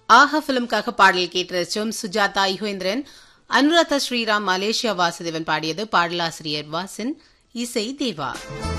ஆஹா பிலிம்காக பாடல் கேட்டு ரசிச்சோம் சுஜாதா யுகேந்திரன் அனுராதா ஸ்ரீராம் மலேசியா வாசுதேவன் பாடியது பாடலாசிரியர் வாசன் இசை தேவா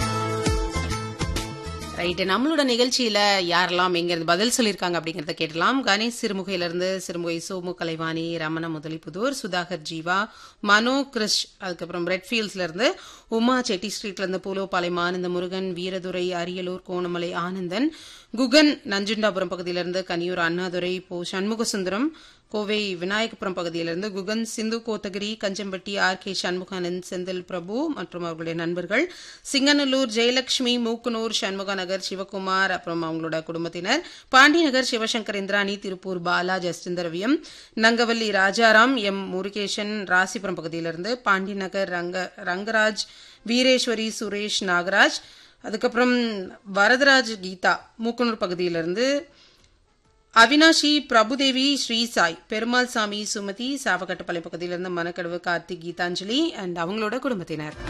ரைட்டு நம்மளோட நிகழ்ச்சியில யாரெல்லாம் எங்கிறது பதில் சொல்லியிருக்காங்க அப்படிங்கறத கேட்டலாம் கணேஷ் சிறுமுகையிலிருந்து சிறுமுகை சோமு கலைவாணி ரமண முதலிபுதூர் சுதாகர் ஜீவா மனோ கிருஷ் அதுக்கப்புறம் ரெட்ஃபீல்ட்ஸ்ல இருந்து உமா செட்டி ஸ்ட்ரீட்ல இருந்து பூலோபாளையம் ஆனந்த முருகன் வீரதுரை அரியலூர் கோணமலை ஆனந்தன் குகன் நஞ்சுண்டாபுரம் பகுதியிலிருந்து கனியூர் அண்ணாதுரை போ சண்முகசுந்தரம் கோவை விநாயகபுரம் பகுதியிலிருந்து குகன் சிந்து கோத்தகிரி கஞ்சம்பட்டி ஆர் கே சண்முகானந்த் செந்தில் பிரபு மற்றும் அவர்களுடைய நண்பர்கள் சிங்கநல்லூர் ஜெயலட்சுமி மூக்குனூர் சண்முக நகர் சிவகுமார் அப்புறம் அவங்களோட குடும்பத்தினர் பாண்டிநகர் சிவசங்கர் இந்திராணி திருப்பூர் பாலா ஜஸ்டிந்தரவியம் நங்கவல்லி ராஜாராம் எம் முருகேசன் ராசிபுரம் பகுதியிலிருந்து பாண்டிநகர் ரங்க ரங்கராஜ் வீரேஸ்வரி சுரேஷ் நாகராஜ் அதுக்கப்புறம் வரதராஜ் கீதா மூக்குனூர் பகுதியிலிருந்து அவினாஷி பிரபுதேவி ஸ்ரீ சாய் பெருமாள் சாமி சுமதி சாவகட்டப்பள்ளி பகுதியிலிருந்து மனக்கடவு கார்த்திக் கீதாஞ்சலி அண்ட் அவங்களோட குடும்பத்தினர்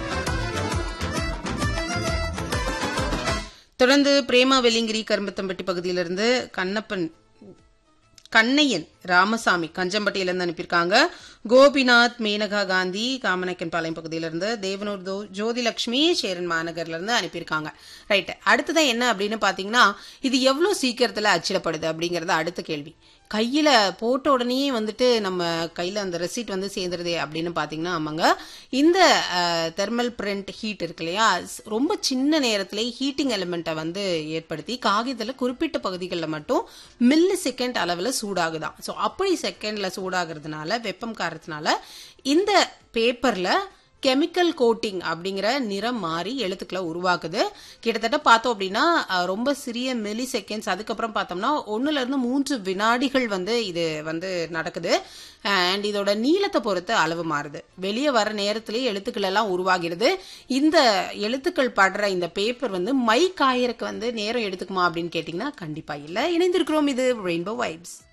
தொடர்ந்து பிரேமா வெள்ளிங்கிரி கரும்பத்தம்பட்டி பகுதியிலிருந்து கண்ணப்பன் கண்ணையன் ராமசாமி கஞ்சம்பட்டியிலிருந்து அனுப்பியிருக்காங்க கோபிநாத் மேனகா காந்தி காமநாயக்கன் பாளையம் பகுதியிலிருந்து தேவனூர் தோ ஜோதிலட்சுமி சேரன் மாநகர்ல இருந்து அனுப்பியிருக்காங்க ரைட் அடுத்ததான் என்ன அப்படின்னு பாத்தீங்கன்னா இது எவ்வளவு சீக்கிரத்துல அச்சிடப்படுது அப்படிங்கறது அடுத்த கேள்வி கையில போட்ட உடனே வந்துட்டு நம்ம கையில அந்த ரெசிப்ட் வந்து சேர்ந்துருதே அப்படின்னு பாத்தீங்கன்னா ஆமாங்க இந்த தெர்மல் பிரிண்ட் ஹீட் இருக்கு இல்லையா ரொம்ப சின்ன நேரத்திலே ஹீட்டிங் எலிமெண்ட்டை வந்து ஏற்படுத்தி காகிதத்தில் குறிப்பிட்ட பகுதிகளில் மட்டும் மில்லி செகண்ட் அளவில் சூடாகுதான் ஸோ அப்படி செகண்ட்ல சூடாகிறதுனால வெப்பம் காரத்தினால இந்த பேப்பர்ல கெமிக்கல் கோட்டிங் அப்படிங்கிற நிறம் மாறி எழுத்துக்களை உருவாக்குது கிட்டத்தட்ட பார்த்தோம் அப்படின்னா ரொம்ப சிறிய மில்லி செகண்ட்ஸ் அதுக்கப்புறம் பார்த்தோம்னா ஒன்னுல இருந்து மூன்று வினாடிகள் வந்து இது வந்து நடக்குது அண்ட் இதோட நீளத்தை பொறுத்து அளவு மாறுது வெளியே வர நேரத்திலேயே எழுத்துக்கள் எல்லாம் உருவாகிறது இந்த எழுத்துக்கள் படுற இந்த பேப்பர் வந்து மை காயறக்கு வந்து நேரம் எடுத்துக்குமா அப்படின்னு கேட்டீங்கன்னா கண்டிப்பா இல்லை இணைந்திருக்கிறோம் இது ரெயின்போ வைப்ஸ்